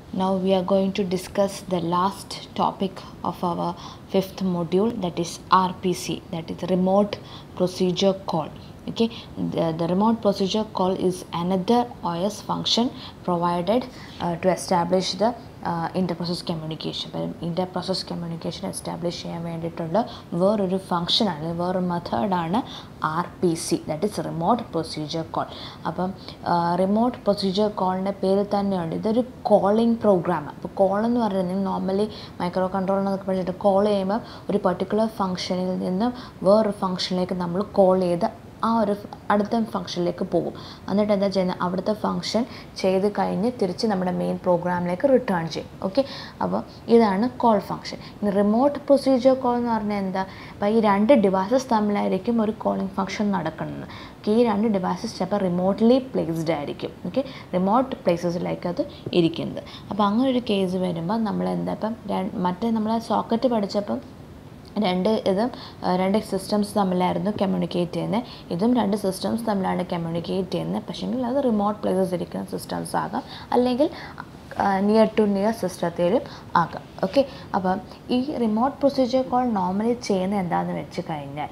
Now we are going to discuss the last topic of our fifth module that is RPC that is remote procedure call. Okay, the, the remote procedure call is another OS function provided uh, to establish the uh, interprocess communication. അപ്പം interprocess communication establish ചെയ്യാൻ വേണ്ടിയിട്ടുള്ള വേറൊരു ഫംഗ്ഷനാണ് വേറൊരു മെത്തേഡാണ് R P C that is remote procedure call അപ്പം remote procedure കോളിൻ്റെ പേര് തന്നെയുണ്ട് ഇതൊരു കോളിംഗ് പ്രോഗ്രാമാണ് അപ്പോൾ കോൾ എന്ന് പറയുന്നത് നോർമലി മൈക്രോ കൺട്രോൾ എന്നൊക്കെ പഠിച്ചിട്ട് കോൾ ചെയ്യുമ്പോൾ ഒരു പർട്ടിക്കുലർ ഫംഗ്ഷനിൽ നിന്ന് വേറൊരു ഫംഗ്ഷനിലേക്ക് നമ്മൾ കോൾ ചെയ്ത് ആ ഒരു അടുത്ത ഫംഗ്ഷനിലേക്ക് പോകും എന്നിട്ട് എന്താ ചെയ്യുന്നത് അവിടുത്തെ ഫംഗ്ഷൻ ചെയ്ത് കഴിഞ്ഞ് തിരിച്ച് നമ്മുടെ മെയിൻ പ്രോഗ്രാമിലേക്ക് റിട്ടേൺ ചെയ്യും ഓക്കെ അപ്പോൾ ഇതാണ് കോൾ ഫംഗ്ഷൻ ഇനി റിമോട്ട് പ്രൊസീജിയർ കോൾ എന്ന് പറഞ്ഞാൽ എന്താ അപ്പോൾ ഈ രണ്ട് ഡിവൈസസ് തമ്മിലായിരിക്കും ഒരു കോളിംഗ് ഫംഗ്ഷൻ നടക്കുന്നത് ഈ രണ്ട് ഡിവൈസസ് ചിലപ്പോൾ റിമോട്ട്ലി പ്ലേസ്ഡ് ആയിരിക്കും ഓക്കെ റിമോട്ട് പ്ലേസസിലേക്ക് അത് ഇരിക്കുന്നത് അപ്പോൾ അങ്ങനെ ഒരു കേസ് വരുമ്പോൾ നമ്മൾ എന്താ ഇപ്പം മറ്റേ നമ്മൾ സോക്കറ്റ് പഠിച്ചപ്പം രണ്ട് ഇതും രണ്ട് സിസ്റ്റംസ് തമ്മിലായിരുന്നു കമ്മ്യൂണിക്കേറ്റ് ചെയ്യുന്നത് ഇതും രണ്ട് സിസ്റ്റംസ് തമ്മിലാണ് കമ്മ്യൂണിക്കേറ്റ് ചെയ്യുന്നത് പക്ഷേങ്കിൽ അത് റിമോട്ട് പ്ലേസസ് ഇരിക്കുന്ന സിസ്റ്റംസ് ആകാം അല്ലെങ്കിൽ നിയർ ടു നിയർ സിസ്റ്റത്തിലും ആകാം ഓക്കെ അപ്പം ഈ റിമോട്ട് പ്രൊസീജിയർ കോൾ നോർമലി ചെയ്യുന്നത് എന്താണെന്ന് വെച്ച് കഴിഞ്ഞാൽ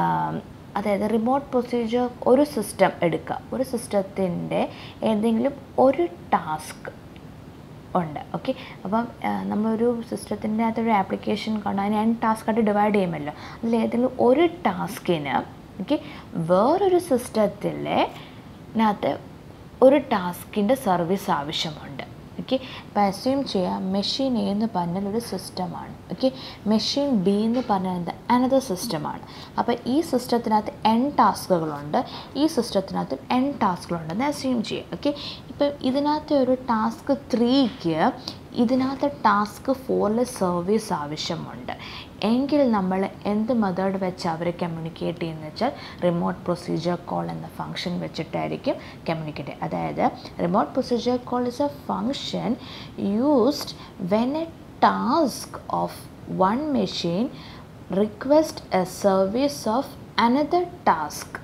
അതായത് റിമോട്ട് പ്രൊസീജിയർ ഒരു സിസ്റ്റം എടുക്കുക ഒരു സിസ്റ്റത്തിൻ്റെ ഏതെങ്കിലും ഒരു ടാസ്ക് ഉണ്ട് ഓക്കെ അപ്പം നമ്മളൊരു സിസ്റ്റത്തിൻ്റെ അകത്തൊരു ആപ്ലിക്കേഷൻ കൊണ്ട് അതിനെ എൻ ടാസ്ക് ആയിട്ട് ഡിവൈഡ് ചെയ്യുമല്ലോ അതിൽ ഏതെങ്കിലും ഒരു ടാസ്കിന് ഓക്കെ വേറൊരു സിസ്റ്റത്തിലെ അതിനകത്ത് ഒരു ടാസ്കിൻ്റെ സർവീസ് ആവശ്യമുണ്ട് ഓക്കെ ഇപ്പോൾ അസ്യൂം ചെയ്യാം മെഷീൻ എ എന്ന് പറഞ്ഞാൽ ഒരു സിസ്റ്റമാണ് ഓക്കെ മെഷീൻ ബി എന്ന് പറഞ്ഞാൽ എന്താ അനദർ സിസ്റ്റമാണ് അപ്പോൾ ഈ സിസ്റ്റത്തിനകത്ത് എൻ ടാസ്കുകളുണ്ട് ഈ സിസ്റ്റത്തിനകത്ത് എൻ ടാസ്കുകളുണ്ടെന്ന് അസ്യൂം ചെയ്യാം ഓക്കെ ഇപ്പം ഇതിനകത്ത് ഒരു ടാസ്ക് ത്രീക്ക് ഇതിനകത്ത് ടാസ്ക് ഫോറിൽ സർവീസ് ആവശ്യമുണ്ട് എങ്കിൽ നമ്മൾ എന്ത് മെത്തേഡ് വെച്ച് അവർ കമ്മ്യൂണിക്കേറ്റ് ചെയ്യുന്നത് വെച്ചാൽ റിമോട്ട് പ്രൊസീജിയർ കോൾ എന്ന ഫംഗ്ഷൻ വെച്ചിട്ടായിരിക്കും കമ്മ്യൂണിക്കേറ്റ് അതായത് remote procedure call is a function used when a task of one machine request a service of another task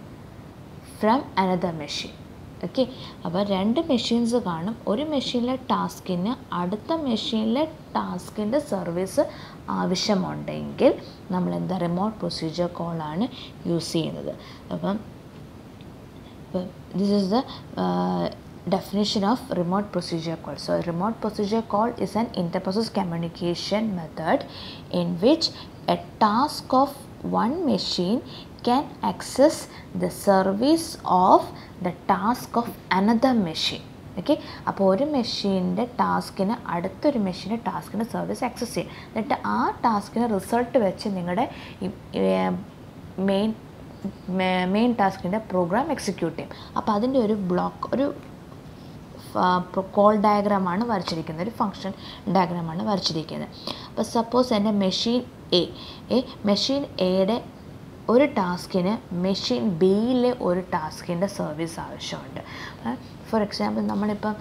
from another machine okay അപ്പോൾ രണ്ട് മെഷീൻസ് കാണും ഒരു മെഷീനിലെ ടാസ്കിന് അടുത്ത മെഷീനിലെ ടാസ്കിൻ്റെ സർവീസ് ആവശ്യമുണ്ടെങ്കിൽ നമ്മൾ എന്താ റിമോട്ട് പ്രൊസീജിയർ കോളാണ് യൂസ് ചെയ്യുന്നത് അപ്പം ഇപ്പം this is the definition of remote procedure call. So, remote procedure call is an interprocess communication method in which a task of one machine can access the service of the task of another machine. Okay അപ്പോൾ ഒരു മെഷീൻ്റെ ടാസ്കിന് അടുത്തൊരു മെഷീൻ്റെ ടാസ്കിൻ്റെ service access ചെയ്യും എന്നിട്ട് ആ ടാസ്കിന് result വെച്ച് നിങ്ങളുടെ മെയിൻ മെയിൻ ടാസ്കിൻ്റെ പ്രോഗ്രാം എക്സിക്യൂട്ട് ചെയ്യും അപ്പോൾ അതിൻ്റെ ഒരു ബ്ലോക്ക് ഒരു കോൾ ഡയഗ്രാമാണ് വരച്ചിരിക്കുന്നത് ഒരു ഫങ്ഷൻ ഡയഗ്രാമാണ് വരച്ചിരിക്കുന്നത് അപ്പോൾ സപ്പോസ് എൻ്റെ മെഷീൻ എ എ മെഷീൻ എയുടെ ഒരു ടാസ്കിന് മെഷീൻ ബിയിലെ ഒരു ടാസ്കിൻ്റെ സർവീസ് ആവശ്യമുണ്ട് ഫോർ എക്സാമ്പിൾ നമ്മളിപ്പം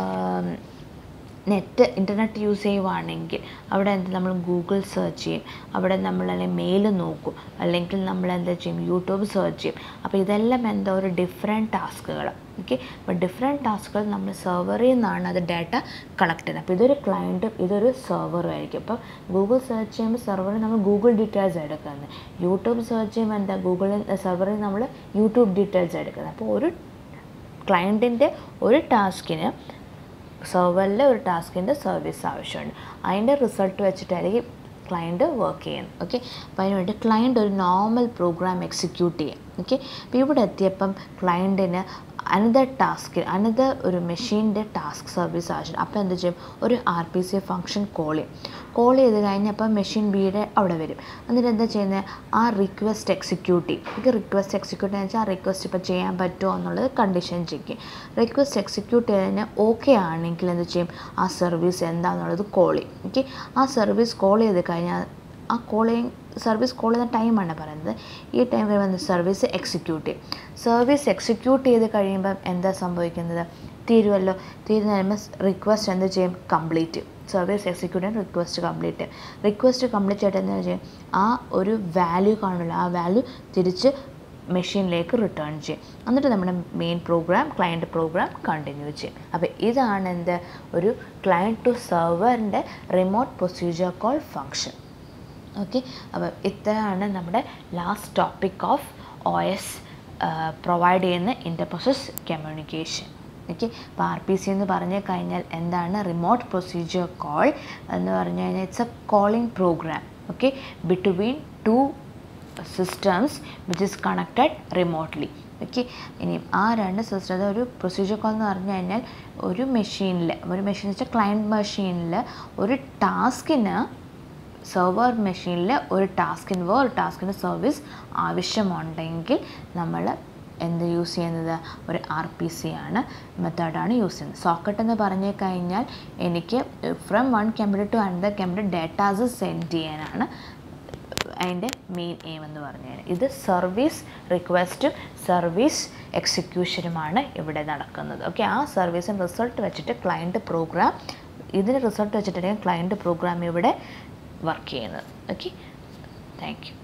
നെറ്റ് ഇൻ്റർനെറ്റ് യൂസ് ചെയ്യുവാണെങ്കിൽ അവിടെ എന്ത് നമ്മൾ ഗൂഗിൾ സെർച്ച് ചെയ്യും അവിടെ നമ്മൾ അല്ലെങ്കിൽ മെയിൽ നോക്കും അല്ലെങ്കിൽ നമ്മൾ എന്താ ചെയ്യും യൂട്യൂബ് സെർച്ച് ചെയ്യും അപ്പോൾ ഇതെല്ലാം എന്താ ഒരു ഡിഫറെൻറ്റ് ടാസ്കുകൾ ഓക്കെ അപ്പോൾ ഡിഫറെൻറ്റ് ടാസ്കുകൾ നമ്മൾ സെർവറിൽ നിന്നാണ് അത് ഡാറ്റ കളക്ട് ചെയ്യുന്നത് അപ്പോൾ ഇതൊരു ക്ലയൻറ്റും ഇതൊരു സെർവറും ആയിരിക്കും അപ്പോൾ ഗൂഗിൾ സെർച്ച് ചെയ്യുമ്പോൾ സെർവറിൽ നമ്മൾ ഗൂഗിൾ ഡീറ്റെയിൽസ് എടുക്കുന്നത് യൂട്യൂബ് സെർച്ച് ചെയ്യുമ്പോൾ എന്താ ഗൂഗിളിൽ സെർവറിൽ നമ്മൾ യൂട്യൂബ് ഡീറ്റെയിൽസ് എടുക്കുന്നത് അപ്പോൾ ഒരു ക്ലയൻറ്റിൻ്റെ ഒരു ടാസ്കിന് സെർവറിലെ ഒരു ടാസ്കിൻ്റെ സർവീസ് ആവശ്യമുണ്ട് അതിൻ്റെ റിസൾട്ട് വെച്ചിട്ടായിരിക്കും ക്ലയൻറ്റ് വർക്ക് ചെയ്യുന്നത് ഓക്കെ അപ്പോൾ അതിന് വേണ്ടി ക്ലയൻറ്റ് ഒരു നോർമൽ പ്രോഗ്രാം എക്സിക്യൂട്ട് ചെയ്യും ഓക്കെ അപ്പോൾ ഇവിടെ എത്തിയപ്പം ക്ലയൻറ്റിന് അനദർ ടാസ്ക് അനദർ ഒരു മെഷീൻ്റെ ടാസ്ക് സർവീസ് ആവശ്യം അപ്പോൾ എന്ത് ചെയ്യും ഒരു R P C function call ചെയ്യും കോൾ ചെയ്ത് കഴിഞ്ഞപ്പോൾ മെഷീൻ ബിയുടെ അവിടെ വരും എന്നിട്ട് എന്താ ചെയ്യുന്നത് ആ റിക്വസ്റ്റ് എക്സിക്യൂട്ട് ചെയ്യും എനിക്ക് റിക്വസ്റ്റ് എക്സിക്യൂട്ട് ചെയ്യാന്ന് വെച്ചാൽ ആ റിക്വസ്റ്റ് ഇപ്പോൾ ചെയ്യാൻ പറ്റുമോ എന്നുള്ളത് കണ്ടീഷൻ ചെക്ക് ചെയ്യും റിക്വസ്റ്റ് എക്സിക്യൂട്ട് ചെയ്തതിന് ഓക്കെ ആണെങ്കിൽ എന്ത് ചെയ്യും ആ സർവീസ് എന്താണെന്നുള്ളത് കോൾ ചെയ്യും ഓക്കെ ആ സർവീസ് കോൾ ചെയ്ത് കഴിഞ്ഞാൽ ആ കോളിങ് സർവീസ് കോൾ ചെയ്യുന്ന ടൈമാണ് പറയുന്നത് ഈ ടൈം കഴിയുമ്പോൾ സർവീസ് എക്സിക്യൂട്ട് ചെയ്യും സർവീസ് എക്സിക്യൂട്ട് ചെയ്ത് കഴിയുമ്പം എന്താ സംഭവിക്കുന്നത് തീരുമല്ലോ തീരുന്ന കഴിയുമ്പോൾ റിക്വസ്റ്റ് എന്ത് ചെയ്യും കംപ്ലീറ്റ് ചെയ്യും സർവീസ് എക്സിക്യൂട്ട് ചെയ്യാൻ റിക്വസ്റ്റ് കംപ്ലീറ്റ് ചെയ്യും റിക്വസ്റ്റ് കംപ്ലീറ്റ് ചെയ്തിട്ട് എന്താ ചെയ്യും ആ ഒരു വാല്യൂ കാണില്ല ആ വാല്യൂ തിരിച്ച് മെഷീനിലേക്ക് റിട്ടേൺ ചെയ്യും എന്നിട്ട് നമ്മുടെ main program client program continue ചെയ്യും അപ്പോൾ ഇതാണ് എന്ത് ഒരു ക്ലയൻറ്റ് ടു സെർവറിൻ്റെ remote procedure call function okay അപ്പോൾ ഇത്രയാണ് നമ്മുടെ last topic of O S provide ചെയ്യുന്ന ഇൻ്റർ പ്രോസസ് കമ്മ്യൂണിക്കേഷൻ ഓക്കെ അപ്പോൾ ആർ പി സി എന്ന് പറഞ്ഞു കഴിഞ്ഞാൽ എന്താണ് റിമോട്ട് പ്രൊസീജിയർ കോൾ എന്ന് പറഞ്ഞു കഴിഞ്ഞാൽ it's a calling program okay between two systems which is connected remotely okay ഇനി ആ രണ്ട് സിസ്റ്റം ഒരു പ്രൊസീജിയർ കോൾ എന്ന് പറഞ്ഞു കഴിഞ്ഞാൽ ഒരു മെഷീനിൽ ഒരു മെഷീൻ വെച്ചാൽ ക്ലയൻറ്റ് മെഷീനിൽ ഒരു ടാസ്കിന് സെർവർ മെഷീനിൽ ഒരു ടാസ്കിന് ഒരു ടാസ്കിന് സർവീസ് ആവശ്യമുണ്ടെങ്കിൽ നമ്മൾ എന്ത് യൂസ് ചെയ്യുന്നത് ഒരു ആർ പി സി ആണ് മെത്തേഡാണ് യൂസ് ചെയ്യുന്നത് സോക്കറ്റ് എന്ന് പറഞ്ഞു കഴിഞ്ഞാൽ എനിക്ക് from one computer to another computer datas send ചെയ്യാനാണ് അതിൻ്റെ മെയിൻ എയിം എന്ന് പറഞ്ഞു കഴിഞ്ഞാൽ ഇത് സർവീസ് റിക്വസ്റ്റും സർവീസ് എക്സിക്യൂഷനുമാണ് ഇവിടെ നടക്കുന്നത് ഓക്കെ ആ സർവീസും റിസൾട്ട് വെച്ചിട്ട് ക്ലയൻറ്റ് പ്രോഗ്രാം ഇതിന് റിസൾട്ട് വെച്ചിട്ടായിരിക്കും ക്ലയൻറ്റ് പ്രോഗ്രാം ഇവിടെ വർക്ക് ചെയ്യുന്നത് ഓക്കെ താങ്ക് യു